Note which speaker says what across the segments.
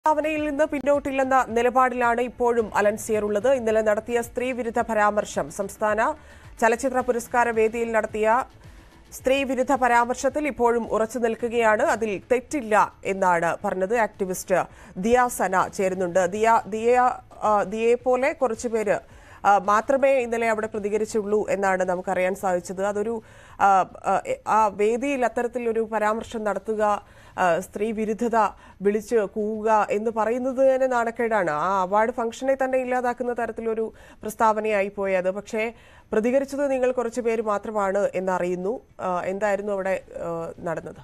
Speaker 1: പ്രസ്താവനയിൽ നിന്ന് പിന്നോട്ടില്ലെന്ന നിലപാടിലാണ് ഇപ്പോഴും അലൻസിയർ ഉള്ളത് ഇന്നലെ നടത്തിയ സ്ത്രീ വിരുദ്ധ പരാമർശം സംസ്ഥാന ചലച്ചിത്ര പുരസ്കാര വേദിയിൽ നടത്തിയ സ്ത്രീ വിരുദ്ധ പരാമർശത്തിൽ ഇപ്പോഴും ഉറച്ചു നിൽക്കുകയാണ് അതിൽ തെറ്റില്ല എന്നാണ് പറഞ്ഞത് ആക്ടിവിസ്റ്റ് ദിയ സന ചേരുന്നുണ്ട് ദിയ ദിയ ആ, ദിയയെ പോലെ കുറച്ചുപേര് ആ, മാത്രമേ ഇന്നലെ അവിടെ പ്രതികരിച്ചുള്ളൂ എന്നാണ് നമുക്കറിയാൻ സാധിച്ചത് അതൊരു ആ, ആ, ആ വേദിയിൽ അത്തരത്തിലൊരു പരാമർശം നടത്തുക ആ, സ്ത്രീ വിരുദ്ധത വിളിച്ച് കൂവുക എന്ന് പറയുന്നത് തന്നെ നാണക്കേടാണ് ആ അവാർഡ് ഫംഗ്ഷനെ തന്നെ ഇല്ലാതാക്കുന്ന തരത്തിലൊരു പ്രസ്താവനയായി പോയത് പക്ഷേ പ്രതികരിച്ചത് നിങ്ങൾ കുറച്ചു പേര് മാത്രമാണ് എന്നറിയുന്നു ആ, എന്തായിരുന്നു അവിടെ ആ, നടന്നത്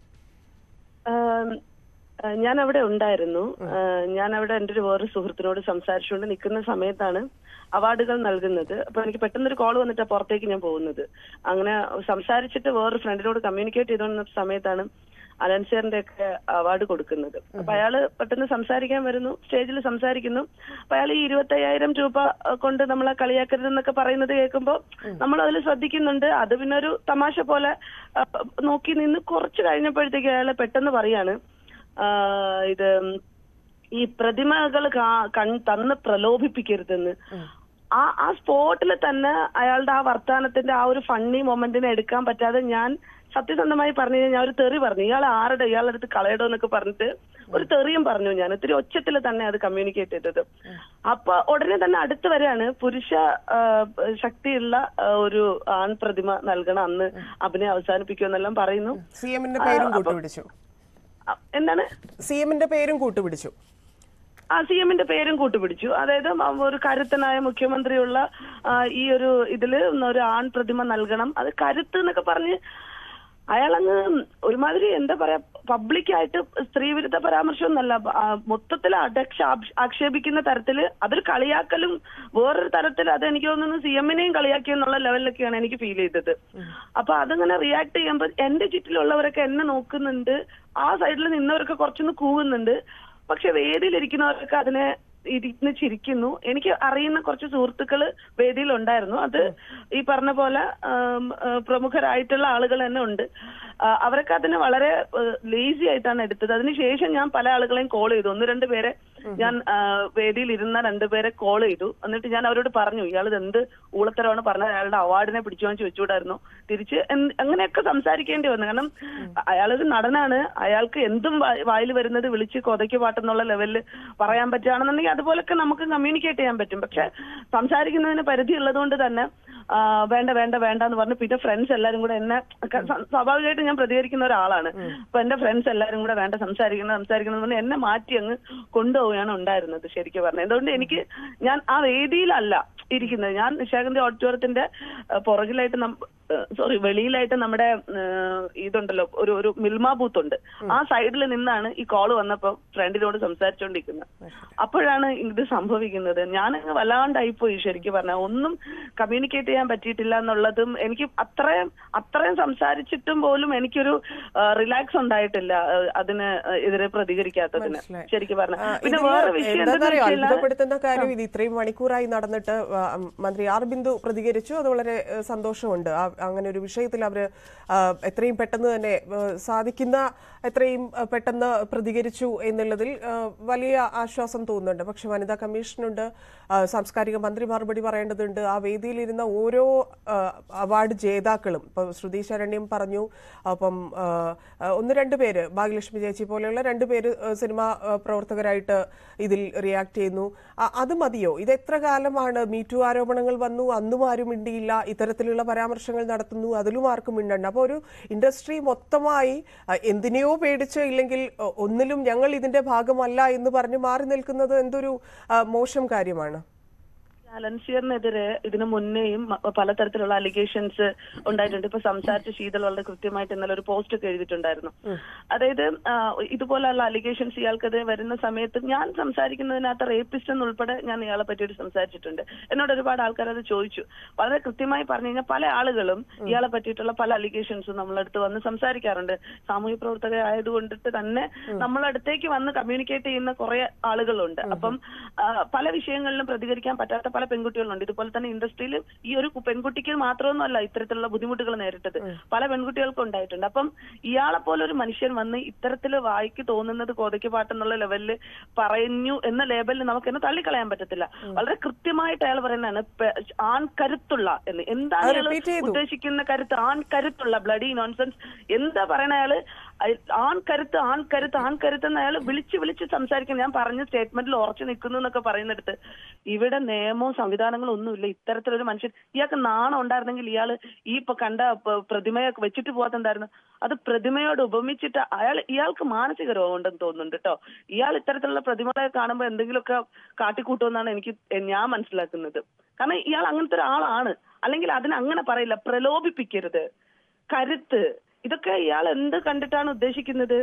Speaker 2: ആം, ആ, ഞാൻ അവിടെ ഉണ്ടായിരുന്നു ആ, ഞാൻ അവിടെ എൻ്റെ ഒരു വേറൊരു സുഹൃത്തിനോട് സംസാരിച്ചുകൊണ്ട് നിൽക്കുന്ന സമയത്താണ് അവാർഡുകൾ നൽകുന്നത് അപ്പൊ എനിക്ക് പെട്ടെന്നൊരു കോൾ വന്നിട്ടാ പുറത്തേക്ക് ഞാൻ പോകുന്നത് അങ്ങനെ സംസാരിച്ചിട്ട് വേറൊരു ഫ്രണ്ടിനോട് കമ്മ്യൂണിക്കേറ്റ് ചെയ്തുകൊണ്ടിരുന്ന സമയത്താണ് അലൻസിയറിന്റെ ഒക്കെ അവാർഡ് കൊടുക്കുന്നത് അപ്പൊ അയാള് പെട്ടെന്ന് സംസാരിക്കാൻ വരുന്നു സ്റ്റേജിൽ സംസാരിക്കുന്നു അപ്പൊ അയാൾ ഈ ഇരുപത്തി അയ്യായിരം രൂപ ആ, കൊണ്ട് നമ്മളെ കളിയാക്കരുതെന്നൊക്കെ പറയുന്നത് കേൾക്കുമ്പോൾ നമ്മൾ അതിൽ ശ്രദ്ധിക്കുന്നുണ്ട് അത് പിന്നെ ഒരു തമാശ പോലെ ആ, നോക്കി നിന്ന് കുറച്ച് കഴിഞ്ഞപ്പോഴത്തേക്ക് അയാൾ പെട്ടെന്ന് പറയാണ് ആ, ഇത് ഈ പ്രതിമകൾ കാ- കൺ തന്ന് പ്രലോഭിപ്പിക്കരുതെന്ന് ആ ആ സ്പോട്ടിൽ തന്നെ അയാളുടെ ആ വർത്താനത്തിന്റെ ആ ഒരു ഫണ്ണി മൊമെന്റിനെ എടുക്കാൻ പറ്റാതെ ഞാൻ സത്യസന്ധമായി പറഞ്ഞു കഴിഞ്ഞാൽ ഞാൻ ഒരു തെറി പറഞ്ഞു ഇയാൾ ആരുടെ ഇയാളുടെ അടുത്ത് കളയടോ എന്നൊക്കെ പറഞ്ഞിട്ട് ഒരു തെറിയും പറഞ്ഞു ഞാൻ ഇത്തിരി ഒച്ചത്തിൽ തന്നെ അത് കമ്മ്യൂണിക്കേറ്റ് ചെയ്തത് അപ്പൊ ഉടനെ തന്നെ അടുത്ത് വരെയാണ് പുരുഷ ആ, ശക്തിയുള്ള ആ, ഒരു ആൺ പ്രതിമ നൽകണം അന്ന് അഭിനയം അവസാനിപ്പിക്കുമെന്നെല്ലാം പറയുന്നു
Speaker 1: സി എമ്മിന്റെ പേരും കൂട്ടുപിടിച്ചു
Speaker 2: അ, എന്താണ്
Speaker 1: സി എമ്മിന്റെ പേരും കൂട്ടുപിടിച്ചു
Speaker 2: ആ സി എമ്മിന്റെ പേരും കൂട്ടുപിടിച്ചു അതായത് മ- ഒരു കരുത്തനായ മുഖ്യമന്ത്രിയുള്ള ആ, ഈ ഒരു ഇതില് ഒരു ആൺ പ്രതിമ നൽകണം അത് കരുത്ത് എന്നൊക്കെ പറഞ്ഞ് അയാളങ്ങ് ഒരുമാതിരി എന്താ പറയാ പബ്ലിക്കായിട്ട് സ്ത്രീ വിരുദ്ധ പരാമർശമൊന്നല്ല ആ, മൊത്തത്തിൽ അധ്യക്ഷ ആക്ഷ- ആക്ഷേപിക്കുന്ന തരത്തില് അതൊരു കളിയാക്കലും വേറൊരു തരത്തിൽ അത് എനിക്ക് തോന്നുന്നു സി എമ്മിനെയും കളിയാക്കി എന്നുള്ള ലെവലിലൊക്കെയാണ് എനിക്ക് ഫീൽ ചെയ്തത് അപ്പൊ അതിങ്ങനെ റിയാക്ട് ചെയ്യുമ്പോൾ എന്റെ ചുറ്റിലുള്ളവരൊക്കെ എന്നെ നോക്കുന്നുണ്ട് ആ സൈഡിൽ നിന്നവരൊക്കെ കുറച്ചൊന്ന് കൂവുന്നുണ്ട് പക്ഷെ വേദിയിലിരിക്കുന്നവരൊക്കെ അതിനെ ഇരുന്ന് ചിരിക്കുന്നു എനിക്ക് അറിയുന്ന കുറച്ച് സുഹൃത്തുക്കള് വേദിയിൽ ഉണ്ടായിരുന്നു അത് ഈ പറഞ്ഞ പോലെ ആം, ആ, പ്രമുഖരായിട്ടുള്ള ആളുകൾ തന്നെ ഉണ്ട് ആ, അവരൊക്കെ അതിനെ വളരെ ലേസി ആയിട്ടാണ് എടുത്തത് അതിനുശേഷം ഞാൻ പല ആളുകളെയും കോൾ ചെയ്തു ഒന്ന് രണ്ട് പേരെ ഞാൻ ആ, വേദിയിൽ ഇരുന്ന രണ്ടുപേരെ കോൾ ചെയ്തു എന്നിട്ട് ഞാൻ അവരോട് പറഞ്ഞു ഇയാൾ ഇത് എന്ത് ഊളത്തരമാണ് പറഞ്ഞത് അയാളുടെ അവാർഡിനെ പിടിച്ചു ചോദിച്ചുകൂടായിരുന്നു തിരിച്ച് എന്ത്- അങ്ങനെയൊക്കെ സംസാരിക്കേണ്ടി വന്നു കാരണം അയാളൊരു നടനാണ് അയാൾക്ക് എന്തും വായിൽ വരുന്നത് വിളിച്ച് കൊതയ്ക്ക് പാട്ടെന്നുള്ള ലെവലിൽ പറയാൻ പറ്റുകയാണെന്നുണ്ടെങ്കിൽ അതുപോലൊക്കെ നമുക്ക് കമ്മ്യൂണിക്കേറ്റ് ചെയ്യാൻ പറ്റും പക്ഷെ സംസാരിക്കുന്നതിന് പരിധി ഉള്ളതുകൊണ്ട് തന്നെ ആ, വേണ്ട വേണ്ട വേണ്ട എന്ന് പറഞ്ഞു പിന്നെ ഫ്രണ്ട്സ് എല്ലാരും കൂടെ എന്നെ ക- സ- സ്വാഭാവികമായിട്ടും ഞാൻ പ്രതികരിക്കുന്ന ഒരാളാണ് അപ്പൊ എന്റെ ഫ്രണ്ട്സ് എല്ലാരും കൂടെ വേണ്ട സംസാരിക്കണം സംസാരിക്കണം എന്ന് പറഞ്ഞ് എന്നെ മാറ്റി അങ്ങ് കൊണ്ടുപോവുകയാണ് ഉണ്ടായിരുന്നത് ശരിക്കും പറഞ്ഞത് അതുകൊണ്ട് എനിക്ക് ഞാൻ ആ വേദിയിലല്ല ഇരിക്കുന്നത് ഞാൻ നിശാഗന്ധി ഓഡിറ്റോറിയത്തിന്റെ ആ, പുറകിലായിട്ട് സോറി വെളിയിലായിട്ട് നമ്മുടെ ആ, ഇതുണ്ടല്ലോ ഒരു ഒരു മിൽമ ബൂത്ത് ഉണ്ട് ആ സൈഡിൽ നിന്നാണ് ഈ കോള് വന്നപ്പോ ഫ്രണ്ടിനോട് സംസാരിച്ചുകൊണ്ടിരിക്കുന്നത് അപ്പോഴാണ് ഇത് സംഭവിക്കുന്നത് ഞാൻ വല്ലാണ്ടായി പോയി ശരിക്കും പറഞ്ഞ ഒന്നും കമ്മ്യൂണിക്കേറ്റ് ചെയ്യാൻ പറ്റിയിട്ടില്ല എന്നുള്ളതും എനിക്ക് അത്രയും അത്രയും സംസാരിച്ചിട്ടും പോലും എനിക്കൊരു റിലാക്സ് ഉണ്ടായിട്ടില്ല ആ, അതിന് എതിരെ പ്രതികരിക്കാത്തതിന്
Speaker 1: മനസ്സിലായി.
Speaker 2: ശരിക്കും പറഞ്ഞ
Speaker 1: ആ,
Speaker 2: പിന്നെ
Speaker 1: ഇതില്
Speaker 2: വേറെ വിഷയം എന്താണെന്ന്
Speaker 1: എന്താണെന്നറിയോ
Speaker 2: വെച്ചാൽ
Speaker 1: അത്ഭുതപ്പെടുത്തുന്ന കാര്യം ഇത് ഇത്രയും മണിക്കൂറായി നടന്നിട്ട് ആ, മന്ത്രി ആർ ബിന്ദു പ്രതികരിച്ചു അത് വളരെ ഏ, സന്തോഷമുണ്ട് ആ, അങ്ങനെ ഒരു വിഷയത്തിൽ അവര് ആ, എത്രയും പെട്ടെന്ന് തന്നെ ആ, സാധിക്കുന്ന എത്രയും ആ, പെട്ടെന്ന് പ്രതികരിച്ചു എന്നുള്ളതിൽ ആ, വലിയ ആശ്വാസം തോന്നുന്നുണ്ട് പക്ഷെ വനിതാ കമ്മീഷനുണ്ട് ആ, സാംസ്കാരിക മന്ത്രി മറുപടി പറയേണ്ടതുണ്ട് ആ വേദിയിലിരുന്ന ഓരോ ആ, അവാർഡ് ജേതാക്കളും ഇപ്പൊ ശ്രുതി ശരണ്യം പറഞ്ഞു അപ്പം ആ, ആ, ഒന്ന് രണ്ട് പേര് ഭാഗ്യലക്ഷ്മി ചേച്ചി പോലെയുള്ള രണ്ട് പേര് ആ, സിനിമാ ആ, പ്രവർത്തകരായിട്ട് ഇതിൽ റിയാക്ട് ചെയ്യുന്നു അ- അത് മതിയോ ഇത് എത്ര കാലമാണ് മീറ്റു ആരോപണങ്ങൾ വന്നു അന്നും ആരും മിണ്ടിയില്ല ഇത്തരത്തിലുള്ള പരാമർശങ്ങൾ നടത്തുന്നു അതിലും ആർക്കും മിണ്ടണ്ട അപ്പോൾ ഒരു ഇൻഡസ്ട്രി മൊത്തമായി ആ, എന്തിനെയോ പേടിച്ച് ഇല്ലെങ്കിൽ ഒ- ഒന്നിലും ഞങ്ങൾ ഇതിന്റെ ഭാഗമല്ല എന്ന് പറഞ്ഞ് മാറി നിൽക്കുന്നത് എന്തൊരു ആ, മോശം കാര്യമാണ്
Speaker 2: അലൻസിയറിനെതിരെ ഇതിനു മുന്നേയും മ- പലതരത്തിലുള്ള അലിഗേഷൻസ് ഉണ്ടായിട്ടുണ്ട് ഇപ്പൊ സംസാരിച്ച ശീതൾ വളരെ കൃത്യമായിട്ട് ഇന്നലെ ഒരു പോസ്റ്റ് ഒക്കെ എഴുതിയിട്ടുണ്ടായിരുന്നു അതായത് ആ, ഇതുപോലുള്ള അലിഗേഷൻസ് ഇയാൾക്കെതിരെ വരുന്ന സമയത്ത് ഞാൻ സംസാരിക്കുന്നതിനകത്ത് റേപ്പിസ്റ്റ് എന്നുൾപ്പെടെ ഞാൻ ഇയാളെ പറ്റിയിട്ട് സംസാരിച്ചിട്ടുണ്ട് എന്നോട് ഒരുപാട് ആൾക്കാർ അത് ചോദിച്ചു വളരെ കൃത്യമായി പറഞ്ഞു കഴിഞ്ഞാൽ പല ആളുകളും ഇയാളെ പറ്റിയിട്ടുള്ള പല അലിഗേഷൻസും നമ്മളടുത്ത് വന്ന് സംസാരിക്കാറുണ്ട് സാമൂഹ്യ പ്രവർത്തക ആയതുകൊണ്ടിട്ട് തന്നെ നമ്മളടുത്തേക്ക് വന്ന് കമ്മ്യൂണിക്കേറ്റ് ചെയ്യുന്ന കുറെ ആളുകളുണ്ട് അപ്പം ആ, പല വിഷയങ്ങളിലും പ്രതികരിക്കാൻ പറ്റാത്ത പല പല പെൺകുട്ടികളുണ്ട് ഇതുപോലെ തന്നെ ഇൻഡസ്ട്രിയിൽ ഈ ഒരു പെൺകുട്ടിക്ക് മാത്രമൊന്നുമല്ല ഇത്തരത്തിലുള്ള ബുദ്ധിമുട്ടുകൾ നേരിട്ടത് പല പെൺകുട്ടികൾക്കും ഉണ്ടായിട്ടുണ്ട് അപ്പം ഇയാളെ പോലെ ഒരു മനുഷ്യൻ വന്ന് ഇത്തരത്തിൽ വായിക്ക് തോന്നുന്നത് കോതയ്ക്ക് പാട്ടെന്നുള്ള ലെവലിൽ പറഞ്ഞു എന്ന ലേബലിൽ നമുക്ക് എന്നെ തള്ളിക്കളയാൻ പറ്റത്തില്ല വളരെ കൃത്യമായിട്ട് അയാൾ പറയുന്നതാണ് പെ- ആൺ കരുത്തുള്ള എന്ന് എന്താണ്
Speaker 1: അത്
Speaker 2: അയാൾ
Speaker 1: repeat ചെയ്തു.
Speaker 2: ഉദ്ദേശിക്കുന്ന കരുത്ത് ആൺ കരുത്തുള്ള ബ്ലഡി നോൺസെൻസ് എന്താ പറയണ അയാള് അയ- ആൺ കരുത്ത് ആൺ കരുത്ത് ആൺ കരുത്ത് എന്ന് അയാൾ വിളിച്ച് വിളിച്ച് സംസാരിക്കും ഞാൻ പറഞ്ഞ സ്റ്റേറ്റ്മെന്റിൽ ഉറച്ചു നിൽക്കുന്നു എന്നൊക്കെ പറയുന്നിടത്ത് ഇവിടെ നിയമവും സംവിധാനങ്ങളും ഒന്നുമില്ല ഇത്തരത്തിലൊരു മനുഷ്യൻ ഇയാൾക്ക് നാണം ഉണ്ടായിരുന്നെങ്കിൽ ഇയാൾ ഈ ഇപ്പൊ കണ്ട പ- പ്രതിമയൊക്കെ വെച്ചിട്ട് പോകാത്തുണ്ടായിരുന്നു അത് പ്രതിമയോട് ഉപമിച്ചിട്ട് അയാൾ ഇയാൾക്ക് മാനസിക രോഗം ഉണ്ടെന്ന് തോന്നുന്നുണ്ട് കേട്ടോ ഇയാൾ ഇത്തരത്തിലുള്ള പ്രതിമകളെ കാണുമ്പോൾ എന്തെങ്കിലുമൊക്കെ കാട്ടിക്കൂട്ടുമെന്നാണ് എനിക്ക് ഞാൻ മനസ്സിലാക്കുന്നത് കാരണം ഇയാൾ അങ്ങനത്തെ ഒരാളാണ് അല്ലെങ്കിൽ അതിന് അങ്ങനെ പറയില്ല പ്രലോഭിപ്പിക്കരുത് കരുത്ത് ഇതൊക്കെ ഇയാൾ എന്ത് കണ്ടിട്ടാണ് ഉദ്ദേശിക്കുന്നത്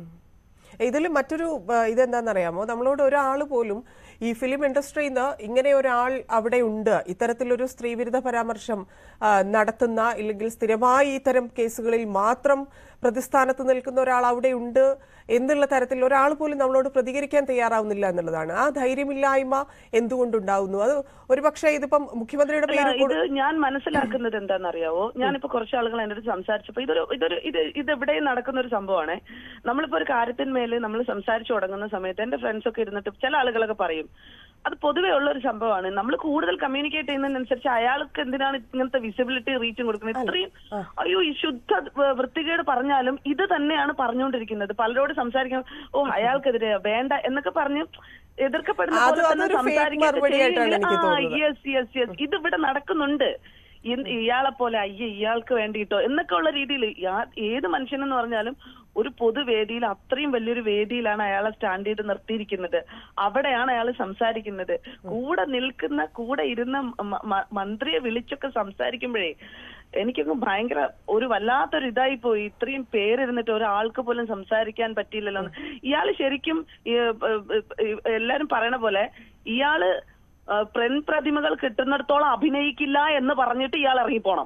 Speaker 1: ഇതിൽ മറ്റൊരു ആ, ഇതെന്താണെന്നറിയാമോ നമ്മളോട് ഒരാൾ പോലും ഈ ഫിലിം ഇൻഡസ്ട്രിയിൽ നിന്ന് ഇങ്ങനെ ഒരാൾ അവിടെ ഉണ്ട് ഇത്തരത്തിലൊരു സ്ത്രീവിരുദ്ധ പരാമർശം ആ, നടത്തുന്ന ഇല്ലെങ്കിൽ സ്ഥിരമായി ഇത്തരം കേസുകളിൽ മാത്രം പ്രതിസ്ഥാനത്ത് നിൽക്കുന്ന ഒരാൾ അവിടെ ഉണ്ട് എന്നുള്ള തരത്തിൽ ഒരാൾ പോലും നമ്മളോട് പ്രതികരിക്കാൻ തയ്യാറാവുന്നില്ല എന്നുള്ളതാണ് ആ ധൈര്യമില്ലായ്മ എന്തുകൊണ്ടുണ്ടാവുന്നു അത് ഒരുപക്ഷെ ഇതിപ്പം മുഖ്യമന്ത്രിയുടെ
Speaker 2: അല്ല,
Speaker 1: പേര്
Speaker 2: ഇത് ഞാൻ മനസ്സിലാക്കുന്നത് എന്താണെന്നറിയാവോ ഞാനിപ്പോ കുറച്ച് ആളുകൾ എന്റെ അടുത്ത് സംസാരിച്ചപ്പോ ഇതൊരു ഇതൊരു ഇത് ഇത് എവിടെയും നടക്കുന്ന ഒരു സംഭവമാണ് നമ്മളിപ്പോ ഒരു കാര്യത്തിന്മേൽ നമ്മൾ സംസാരിച്ചു തുടങ്ങുന്ന സമയത്ത് എന്റെ ഫ്രണ്ട്സ് ഒക്കെ ഇരുന്നിട്ട് ചില ആളുകളൊക്കെ പറയും അത് പൊതുവേ ഉള്ള ഒരു സംഭവമാണ് നമ്മൾ കൂടുതൽ കമ്മ്യൂണിക്കേറ്റ് ചെയ്യുന്നതിനനുസരിച്ച് അയാൾക്ക് എന്തിനാണ് ഇങ്ങനത്തെ വിസിബിലിറ്റി റീച്ചും കൊടുക്കുന്നത് ഇത്രയും അയ്യോ ഈ ശുദ്ധ വ- വൃത്തികേട് പറഞ്ഞാലും ഇത് തന്നെയാണ് പറഞ്ഞുകൊണ്ടിരിക്കുന്നത് പലരോട് സംസാരിക്കാൻ ഓ അയാൾക്കെതിരെ വേണ്ട എന്നൊക്കെ പറഞ്ഞ് എതിർക്കപ്പെടുന്ന
Speaker 1: അത്
Speaker 2: പോലെ തന്നെ
Speaker 1: അതൊരു fake
Speaker 2: സംസാരിക്കുകയൊക്കെ
Speaker 1: മറുപടിയായിട്ടാണ് എനിക്ക്
Speaker 2: ചെയ്യെങ്കിൽ, ആ,
Speaker 1: തോന്നുന്നത്.
Speaker 2: യെസ് യെസ് യെസ് ഇത് ഇവിടെ നടക്കുന്നുണ്ട് ഇൻ- ഇയാളെ പോലെ അയ്യ ഇയാൾക്ക് വേണ്ടിയിട്ടോ എന്നൊക്കെ ഉള്ള രീതിയിൽ ഏത് മനുഷ്യനെന്ന് പറഞ്ഞാലും ഒരു പൊതുവേദിയിൽ അത്രയും വലിയൊരു വേദിയിലാണ് അയാളെ സ്റ്റാൻഡ് ചെയ്ത് നിർത്തിയിരിക്കുന്നത് അവിടെയാണ് അയാൾ സംസാരിക്കുന്നത് കൂടെ നിൽക്കുന്ന കൂടെ ഇരുന്ന മ- മ- മന്ത്രിയെ വിളിച്ചൊക്കെ സംസാരിക്കുമ്പോഴേ എനിക്കൊക്കെ ഭയങ്കര ഒരു വല്ലാത്തൊരു ഇതായി പോയി ഇത്രയും പേരിരുന്നിട്ട് ഒരാൾക്ക് പോലും സംസാരിക്കാൻ പറ്റിയില്ലല്ലോ എന്ന്. ഇയാള് ശരിക്കും ഈ, ഏ, ഏ, എല്ലാരും പറയണ പോലെ ഇയാള് ആ, പെൺ പ്രതിമകൾ കിട്ടുന്നിടത്തോളം അഭിനയിക്കില്ല എന്ന് പറഞ്ഞിട്ട് ഇയാൾ ഇറങ്ങിപ്പോണം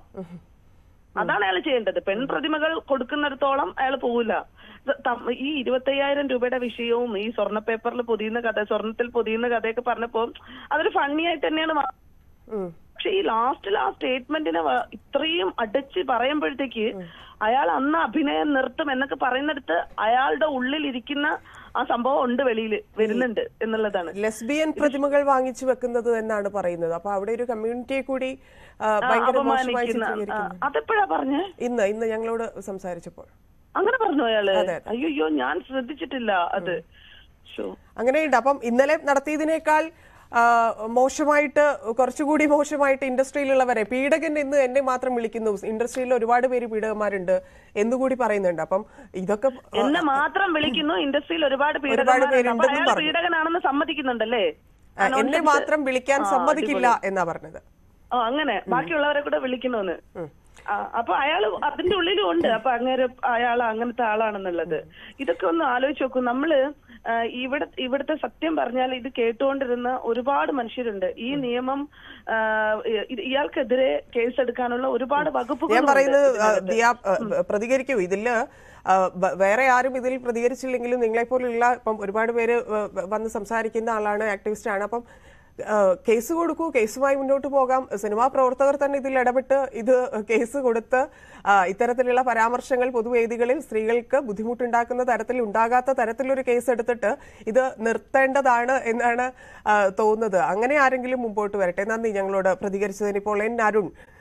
Speaker 2: അതാണ് അയാൾ ചെയ്യേണ്ടത് പെൺ പ്രതിമകൾ കൊടുക്കുന്നിടത്തോളം അയാൾ പോവില്ല ഇത് തം- ഈ ഇരുപത്തയ്യായിരം രൂപയുടെ വിഷയവും ഈ സ്വർണ്ണ പേപ്പറിൽ പൊതിയുന്ന കഥ സ്വർണത്തിൽ പൊതിയുന്ന കഥയൊക്കെ പറഞ്ഞപ്പോ അതൊരു ഫണ്ണി ആയിട്ട് തന്നെയാണ് മാ-
Speaker 1: ഉം.
Speaker 2: പക്ഷെ ഈ ലാസ്റ്റിൽ ആ സ്റ്റേറ്റ്മെന്റിനെ വ- ഇത്രയും അടച്ച് പറയുമ്പോഴത്തേക്ക് അയാൾ അന്ന് അഭിനയം നിർത്തും എന്നൊക്കെ പറയുന്നിടത്ത് അയാളുടെ ഉള്ളിൽ ഇരിക്കുന്ന ആ സംഭവം ഉണ്ട് വെളിയിൽ വരുന്നുണ്ട് എന്നുള്ളതാണ്
Speaker 1: ലെസ്ബിയൻ പ്രതിമകൾ വാങ്ങിച്ചു വെക്കുന്നത് എന്നാണ് പറയുന്നത് അപ്പൊ അവിടെ ഒരു കമ്മ്യൂണിറ്റിയെ കൂടി ആ, ഭയങ്കര മോശമായി
Speaker 2: അപമാനിക്കുന്ന ആ,
Speaker 1: ചിത്രീകരിക്കുന്നു
Speaker 2: അതെപ്പോഴാ പറഞ്ഞേ
Speaker 1: ഇന്ന് ഇന്ന് ഞങ്ങളോട് സംസാരിച്ചപ്പോൾ
Speaker 2: അങ്ങനെ പറഞ്ഞു അയാള്
Speaker 1: അതെ,
Speaker 2: അയ്യോ ഞാൻ ശ്രദ്ധിച്ചിട്ടില്ല അത് ശോ.
Speaker 1: അങ്ങനെയുണ്ട് അപ്പം ഇന്നലെ നടത്തിയതിനേക്കാൾ ആ, മോശമായിട്ട് കുറച്ചുകൂടി മോശമായിട്ട് ഇൻഡസ്ട്രിയിലുള്ളവരെ പീഡകൻ എന്ന് എന്നെ മാത്രം വിളിക്കുന്നു ഇൻഡസ്ട്രിയിൽ ഒരുപാട് പേര് പീഡകന്മാരുണ്ട് എന്നുകൂടി പറയുന്നുണ്ട് അപ്പം ഇതൊക്കെ
Speaker 2: എന്നെ മാത്രം വിളിക്കുന്നു ഇൻഡസ്ട്രിയിൽ ഒരുപാട്
Speaker 1: ഒരുപാട്
Speaker 2: പീഡകന്മാരുണ്ട്. അപ്പൊ
Speaker 1: പേരുണ്ടെന്നും
Speaker 2: അയാൾ
Speaker 1: പറഞ്ഞു.
Speaker 2: പീഡകനാണെന്ന് സമ്മതിക്കുന്നുണ്ടല്ലേ
Speaker 1: ആ, എന്നെ മാത്രം വിളിക്കാൻ സമ്മതിക്കില്ല എന്നാ പറഞ്ഞത്
Speaker 2: ഓ അങ്ങനെ ബാക്കിയുള്ളവരെ കൂടെ വിളിക്കണമെന്ന് ആ, അപ്പൊ അയാൾ അതിന്റെ ഉള്ളിലും ഉണ്ട് അപ്പൊ അങ്ങനെ അയാൾ അങ്ങനത്തെ ആളാണെന്നുള്ളത് ഇതൊക്കെ ഒന്ന് ആലോചിച്ച് നോക്കൂ നമ്മള് ആ, ഇവിടെ ഇവിടുത്തെ സത്യം പറഞ്ഞാൽ ഇത് കേട്ടുകൊണ്ടിരുന്ന ഒരുപാട് മനുഷ്യരുണ്ട് ഈ നിയമം ആ, ഇത് ഇയാൾക്കെതിരെ കേസെടുക്കാനുള്ള ഒരുപാട് വകുപ്പുകൾ
Speaker 1: ഞാൻ പറയുന്നത് ആ, ദിയ ആ, പ്രതികരിക്കൂ ഇതില് ആ, വ- വേറെ ആരും ഇതിൽ പ്രതികരിച്ചില്ലെങ്കിലും നിങ്ങളെ പോലുള്ള ഇപ്പം ഒരുപാട് പേര് വ- വ- വന്ന് സംസാരിക്കുന്ന ആളാണ് ആക്ടിവിസ്റ്റ് ആണ് അപ്പം ആ, കേസ് കൊടുക്കൂ കേസുമായി മുന്നോട്ട് പോകാം സിനിമാ പ്രവർത്തകർ തന്നെ ഇതിൽ ഇടപെട്ട് ഇത് കേസ് കൊടുത്ത് ആ, ഇത്തരത്തിലുള്ള പരാമർശങ്ങൾ പൊതുവേദികളിൽ സ്ത്രീകൾക്ക് ബുദ്ധിമുട്ടുണ്ടാക്കുന്ന തരത്തിൽ ഉണ്ടാകാത്ത തരത്തിലൊരു കേസ് എടുത്തിട്ട് ഇത് നിർത്തേണ്ടതാണ് എന്നാണ് ആ, തോന്നുന്നത് അങ്ങനെ ആരെങ്കിലും മുമ്പോട്ട് വരട്ടെ നന്ദി ഞങ്ങളോട് പ്രതികരിച്ചതിന് ഇപ്പോൾ എൻ അരുൺ